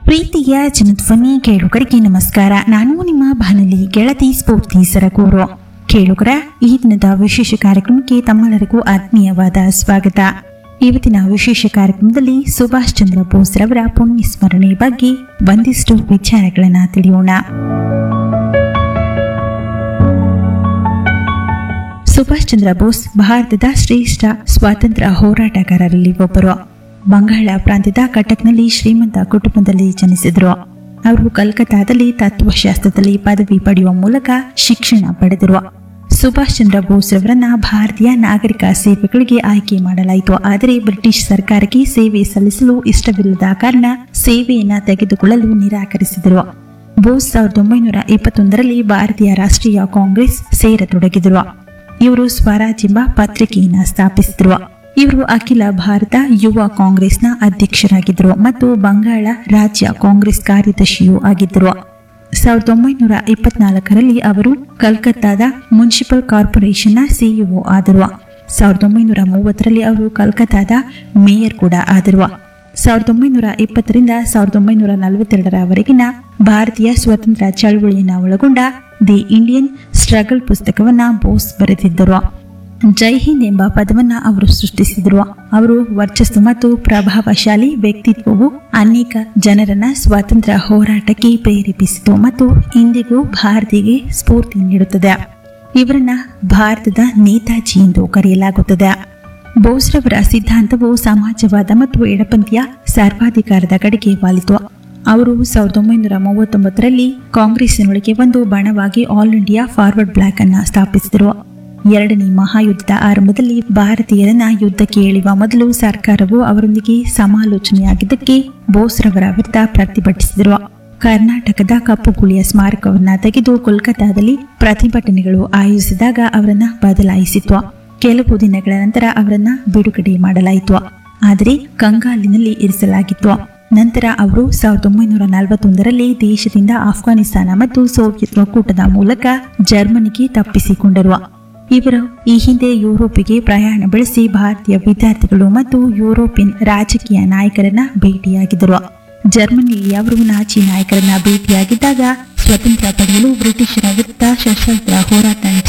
ಪ್ರೀತಿಯ ಜನಧ್ವನಿ ಕೇಳುಗರಿಗೆ ನಮಸ್ಕಾರ ನಾನು ನಿಮ್ಮ ಬಾನಲಿ ಗೆಳತಿ ಸ್ಫೂರ್ತಿ ಸರಗೂರು ಕೇಳುಗರ ಈ ದಿನದ ವಿಶೇಷ ಕಾರ್ಯಕ್ರಮಕ್ಕೆ ತಮ್ಮೆಲ್ಲರಿಗೂ ಆತ್ಮೀಯವಾದ ಸ್ವಾಗತ ಇವತ್ತಿನ ವಿಶೇಷ ಕಾರ್ಯಕ್ರಮದಲ್ಲಿ ಸುಭಾಷ್ ಚಂದ್ರ ಬೋಸ್ ರವರ ಪುಣ್ಯ ಸ್ಮರಣೆ ಬಗ್ಗೆ ಒಂದಿಷ್ಟು ವಿಚಾರಗಳನ್ನ ತಿಳಿಯೋಣ ಸುಭಾಷ್ ಚಂದ್ರ ಬೋಸ್ ಭಾರತದ ಶ್ರೇಷ್ಠ ಸ್ವಾತಂತ್ರ್ಯ ಹೋರಾಟಗಾರರಲ್ಲಿ ಒಬ್ಬರು ಬಂಗಾಳ ಪ್ರಾಂತ್ಯದ ಕಟಕ್ನಲ್ಲಿ ಶ್ರೀಮಂತ ಕುಟುಂಬದಲ್ಲಿ ಜನಿಸಿದರು ಅವರು ಕಲ್ಕತ್ತಾದಲ್ಲಿ ತತ್ವಶಾಸ್ತ್ರದಲ್ಲಿ ಪದವಿ ಪಡೆಯುವ ಮೂಲಕ ಶಿಕ್ಷಣ ಪಡೆದರು ಸುಭಾಷ್ ಚಂದ್ರ ಬೋಸ್ ರವರನ್ನ ಭಾರತೀಯ ನಾಗರಿಕ ಸೇವೆಗಳಿಗೆ ಆಯ್ಕೆ ಮಾಡಲಾಯಿತು ಆದರೆ ಬ್ರಿಟಿಷ್ ಸರ್ಕಾರಕ್ಕೆ ಸೇವೆ ಸಲ್ಲಿಸಲು ಇಷ್ಟವಿಲ್ಲದ ಕಾರಣ ಸೇವೆಯನ್ನ ತೆಗೆದುಕೊಳ್ಳಲು ನಿರಾಕರಿಸಿದರು ಬೋಸ್ ಸಾವಿರದ ಒಂಬೈನೂರ ಇಪ್ಪತ್ತೊಂದರಲ್ಲಿ ಭಾರತೀಯ ರಾಷ್ಟ್ರೀಯ ಕಾಂಗ್ರೆಸ್ ಸೇರತೊಡಗಿದರು ಇವರು ಸ್ವರಾಜ್ ಎಂಬ ಪತ್ರಿಕೆಯನ್ನ ಸ್ಥಾಪಿಸಿದರು ಇವರು ಅಖಿಲ ಭಾರತ ಯುವ ಕಾಂಗ್ರೆಸ್ನ ಅಧ್ಯಕ್ಷರಾಗಿದ್ದರು ಮತ್ತು ಬಂಗಾಳ ರಾಜ್ಯ ಕಾಂಗ್ರೆಸ್ ಕಾರ್ಯದರ್ಶಿಯೂ ಆಗಿದ್ದರು ಸಾವಿರದ ಒಂಬೈನೂರ ಇಪ್ಪತ್ನಾಲ್ಕರಲ್ಲಿ ಅವರು ಕಲ್ಕತ್ತಾದ ಮುನ್ಸಿಪಲ್ ಕಾರ್ಪೊರೇಷನ್ನ ಸಿಇಒ ಆದರು ಸಾವಿರದ ಒಂಬೈನೂರ ಮೂವತ್ತರಲ್ಲಿ ಅವರು ಕಲ್ಕತ್ತಾದ ಮೇಯರ್ ಕೂಡ ಆದರು ಸಾವಿರದ ಒಂಬೈನೂರ ಇಪ್ಪತ್ತರಿಂದ ಸಾವಿರದ ಒಂಬೈನೂರ ನಲವತ್ತೆರಡರವರೆಗಿನ ಭಾರತೀಯ ಸ್ವತಂತ್ರ ಚಳವಳಿಯನ್ನು ಒಳಗೊಂಡ ದಿ ಇಂಡಿಯನ್ ಸ್ಟ್ರಗಲ್ ಪುಸ್ತಕವನ್ನ ಬೋಸ್ ಬರೆದಿದ್ದರು ಜೈ ಹಿಂದ್ ಎಂಬ ಪದವನ್ನ ಅವರು ಸೃಷ್ಟಿಸಿದರು ಅವರು ವರ್ಚಸ್ಸು ಮತ್ತು ಪ್ರಭಾವಶಾಲಿ ವ್ಯಕ್ತಿತ್ವವು ಅನೇಕ ಜನರನ್ನ ಸ್ವಾತಂತ್ರ್ಯ ಹೋರಾಟಕ್ಕೆ ಪ್ರೇರೇಪಿಸಿತು ಮತ್ತು ಇಂದಿಗೂ ಭಾರತಿಗೆ ಸ್ಫೂರ್ತಿ ನೀಡುತ್ತದೆ ಇವರನ್ನ ಭಾರತದ ನೇತಾಜಿ ಎಂದು ಕರೆಯಲಾಗುತ್ತದೆ ಬೋಸ್ರವರ ಸಿದ್ಧಾಂತವು ಸಮಾಜವಾದ ಮತ್ತು ಎಡಪಂಥೀಯ ಸರ್ವಾಧಿಕಾರದ ಕಡೆಗೆ ವಾಲಿತು ಅವರು ಸಾವಿರದ ಒಂಬೈನೂರ ಮೂವತ್ತೊಂಬತ್ತರಲ್ಲಿ ಕಾಂಗ್ರೆಸ್ಸಿನೊಳಗೆ ಒಂದು ಬಣವಾಗಿ ಆಲ್ ಇಂಡಿಯಾ ಫಾರ್ವರ್ಡ್ ಬ್ಲಾಕ್ ಅನ್ನ ಸ್ಥಾಪಿಸಿದರು ಎರಡನೇ ಮಹಾಯುದ್ಧದ ಆರಂಭದಲ್ಲಿ ಭಾರತೀಯರನ್ನ ಯುದ್ಧಕ್ಕೆ ಎಳೆಯುವ ಮೊದಲು ಸರ್ಕಾರವು ಅವರೊಂದಿಗೆ ಸಮಾಲೋಚನೆಯಾಗಿದ್ದಕ್ಕೆ ಬೋಸ್ರವರ ವಿರುದ್ಧ ಪ್ರತಿಭಟಿಸಿದರು ಕರ್ನಾಟಕದ ಕಪ್ಪು ಗುಳಿಯ ಸ್ಮಾರಕವನ್ನ ತೆಗೆದು ಕೋಲ್ಕತ್ತಾದಲ್ಲಿ ಪ್ರತಿಭಟನೆಗಳು ಆಯೋಜಿಸಿದಾಗ ಅವರನ್ನ ಬದಲಾಯಿಸಿತು ಕೆಲವು ದಿನಗಳ ನಂತರ ಅವರನ್ನ ಬಿಡುಗಡೆ ಮಾಡಲಾಯಿತು ಆದರೆ ಕಂಗಾಲಿನಲ್ಲಿ ಇರಿಸಲಾಗಿತ್ತು ನಂತರ ಅವರು ಸಾವಿರದ ಒಂಬೈನೂರ ನಲವತ್ತೊಂದರಲ್ಲಿ ದೇಶದಿಂದ ಆಫ್ಘಾನಿಸ್ತಾನ ಮತ್ತು ಸೋವಿಯತ್ ಒಕ್ಕೂಟದ ಮೂಲಕ ಜರ್ಮನಿಗೆ ತಪ್ಪಿಸಿಕೊಂಡರು ಇವರು ಈ ಹಿಂದೆ ಯುರೋಪಿಗೆ ಪ್ರಯಾಣ ಬೆಳೆಸಿ ಭಾರತೀಯ ವಿದ್ಯಾರ್ಥಿಗಳು ಮತ್ತು ಯುರೋಪಿಯನ್ ರಾಜಕೀಯ ನಾಯಕರನ್ನ ಭೇಟಿಯಾಗಿದ್ದರು ಜರ್ಮನಿಯಲ್ಲಿ ಅವರು ನಾಚಿ ನಾಯಕರನ್ನ ಭೇಟಿಯಾಗಿದ್ದಾಗ ಸ್ವತಂತ್ರ ಪಡೆಯಲು ಬ್ರಿಟಿಷರ ವಿರುದ್ಧ ಸಶಸ್ತ್ರ ಹೋರಾಟ